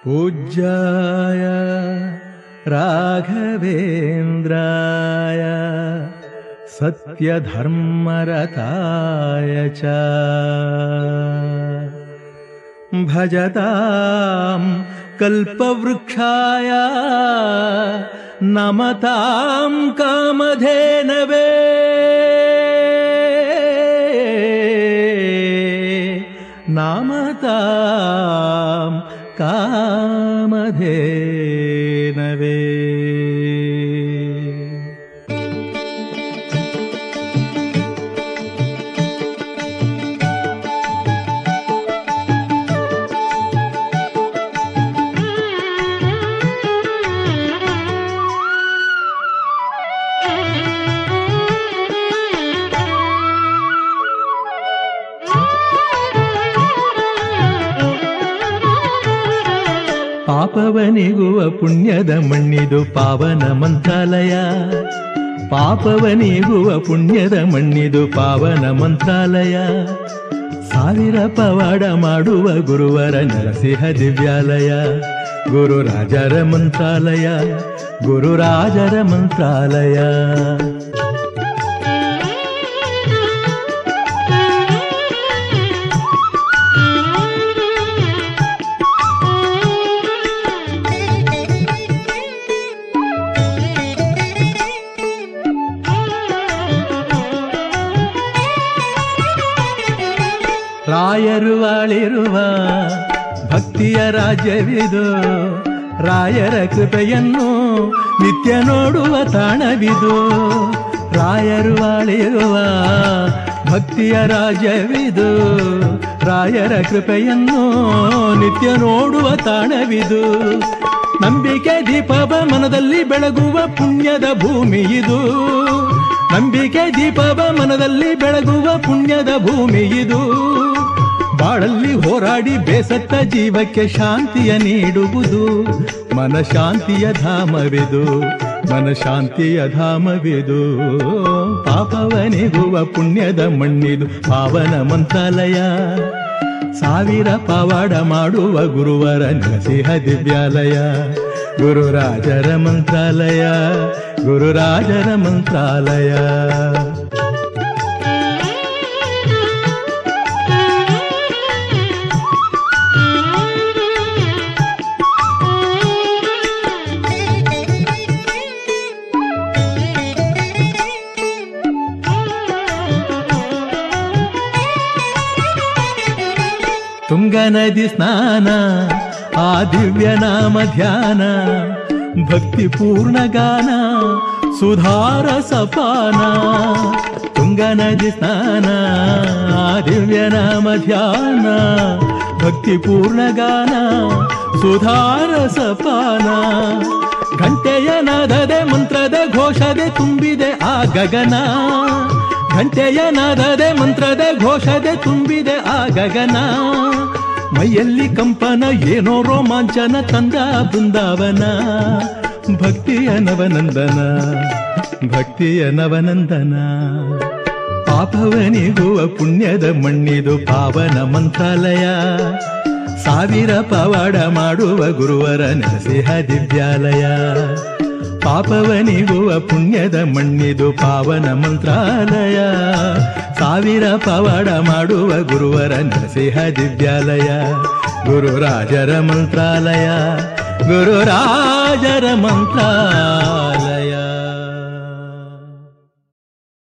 पूज्याय राघवेन्द्राय सत्यधर्मरताय च भजतां कल्पवृक्षाय नमतां कामधेनवे नामतां कामधेनवे ಪಾಪವನಿಗುವ ಪುಣ್ಯದ ಮಣ್ಣಿದು ಪಾವನ ಮಂತ್ರಾಲಯ ಪಾಪವನಿಗುವ ಪುಣ್ಯದ ಮಣ್ಣಿದು ಪಾವನ ಮಂತ್ರಾಲಯ ಸಾವಿರ ಪವಾಡ ಮಾಡುವ ಗುರುವರ ನರಸಿಂಹ ದಿವ್ಯಾಲಯ ಗುರುರಾಜರ ಮಂತ್ರಾಲಯ ಗುರುರಾಜರ ಮಂತ್ರಾಲಯ ರಾಯರು ಆಳಿರುವ ಭಕ್ತಿಯ ರಾಜ್ಯವಿದು ರಾಯರ ಕೃಪೆಯನ್ನು ನಿತ್ಯ ನೋಡುವ ತಾಣವಿದು ರಾಯರು ಆಳಿರುವ ಭಕ್ತಿಯ ರಾಜ್ಯವಿದು ರಾಯರ ಕೃಪೆಯನ್ನು ನಿತ್ಯ ನೋಡುವ ತಾಣವಿದು ನಂಬಿಕೆ ದೀಪವ ಮನದಲ್ಲಿ ಬೆಳಗುವ ಪುಣ್ಯದ ಭೂಮಿ ಇದು ನಂಬಿಕೆ ದೀಪವ ಮನದಲ್ಲಿ ಬೆಳಗುವ ಪುಣ್ಯದ ಭೂಮಿ ಇದು ಬಾಳಲ್ಲಿ ಹೋರಾಡಿ ಬೇಸತ್ತ ಜೀವಕ್ಕೆ ಶಾಂತಿಯ ನೀಡುವುದು ಮನಶಾಂತಿಯ ಧಾಮವಿದು ಮನಶಾಂತಿಯ ಧಾಮವಿದು ಪಾಪವನಿಗುವ ಪುಣ್ಯದ ಮಣ್ಣಿದು ಪಾವನ ಮಂತ್ರಾಲಯ ಸಾವಿರ ಪವಾಡ ಮಾಡುವ ಗುರುವರ ನರಸಿಂಹ ದಿವ್ಯಾಲಯ ಗುರುರಾಜರ ಮಂತ್ರಾಲಯ ಗುರುರಾಜರ ಮಂತ್ರಾಲಯ ತುಂಗ ನದಿ ಸ್ನಾನ ಆ ದಿವ್ಯ ನಾಮ ಧ್ಯಾನ ಭಕ್ತಿ ಪೂರ್ಣ ಗಾನ ಸುಧಾರ ಸಪಾನ ತುಂಗ ನದಿ ಸ್ನಾನ ಆ ದಿವ್ಯ ನಾಮ ಧ್ಯಾನ ಭಕ್ತಿ ಪೂರ್ಣ ಗಾನ ಸುಧಾರ ಸಪಾನ ಘಂಟೆಯ ನಾದದೆ ಮಂತ್ರದ ಘೋಷದೆ ತುಂಬಿದೆ ಆ ಗಗನ ಘಂಟೆಯ ನಾದದೆ ಮಂತ್ರದ ಘೋಷದೆ ತುಂಬಿದೆ ಆ ಗಗನ ಮೈಯಲ್ಲಿ ಕಂಪನ ಏನೋ ರೋಮಾಂಚನ ತಂದ ಬೃಂದಾವನ ಭಕ್ತಿಯ ನವನಂದನ ಭಕ್ತಿಯ ನವನಂದನ ಪಾಪವನಿಗುವ ಪುಣ್ಯದ ಮಣ್ಣಿದು ಪಾವನ ಮಂತ್ರಾಲಯ ಸಾವಿರ ಪವಾಡ ಮಾಡುವ ಗುರುವರ ನರಸಿಂಹ ದಿವ್ಯಾಲಯ ಪಾಪವನಿಗುವ ಪುಣ್ಯದ ಮಣ್ಣಿದು ಪಾವನ ಮಂತ್ರಾಲಯ ಸಾವಿರ ಪವಾಡ ಮಾಡುವ ಗುರುವರ ನರಸಿಂಹ ದಿವ್ಯಾಲಯ ಗುರುರಾಜರ ಮಂತ್ರಾಲಯ ಗುರುರಾಜರ ಮಂತ್ರಾಲಯ